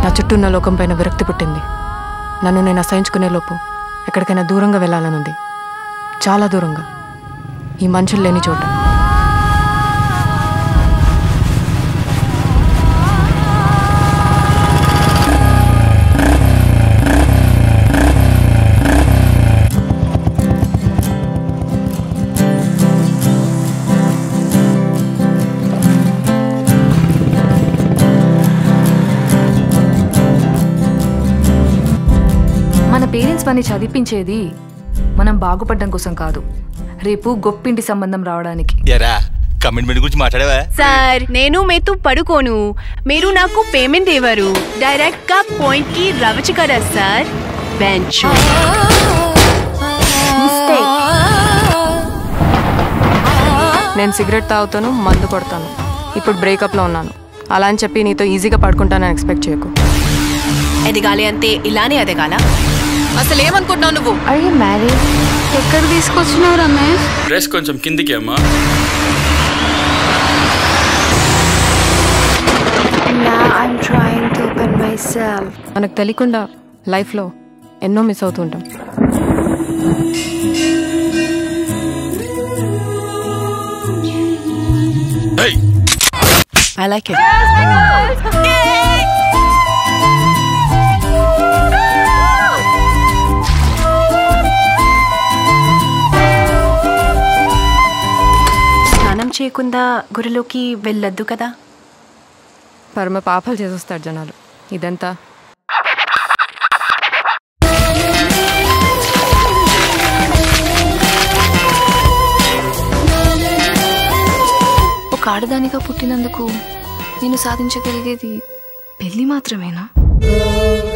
నా చుట్టూ ఉన్న లోకం పైన విరక్తి పుట్టింది నన్ను నేను అసహించుకునే లోపు ఎక్కడికైనా దూరంగా వెళ్ళాలనుంది చాలా దూరంగా ఈ మనుషులు లేని చోట మన పేరెంట్స్ మనని చదివించేది మనం బాగుపడడం కోసం కాదు రేపు గొప్పింటి సంబంధం రావడానికి ఎరా కమిట్మెంట్ గురించి మాట్లాడావా సార్ నేను మీతో పడుకోను మీరు నాకు పేమెంట్ ఇవ్వరు డైరెక్ట్ గా పాయింట్ కి రవచ్చు కదా సార్ బెంచ్ నేను సిగరెట్ తాగుతాను మందు కొడతాను ఇప్పుడు బ్రేకప్లో ఉన్నాను అలా అని చెప్పి నీతో ఈజీగా పడుకుంటానని ఎక్స్పెక్ట్ చేయకు ఎదగాలి అంతే ఇలానే ఎదగాల అసలు ఏమనుకుంటున్నావు నువ్వు అయ్యి మ్యారేజ్ ఎక్కడ తీసుకొచ్చినావు రమేష్ డ్రెస్ కొంచెం కిందికి అమ్మా Now I'm trying to open myself. మనకు తెలియకుండా లైఫ్లో ఎన్నో మిస్ అవుతూ ఉంటాం ఏయ్ ఐ లైక్ ఇట్ స్నానం చేయకుండా గురిలోకి వెళ్ళొద్దు కదా పరమ పాపాలు చేసేస్తాడు జనాలు ఇదంతా ఒక ఆడదానిగా పుట్టినందుకు నేను సాధించగలిగేది పెళ్లి మాత్రమేనా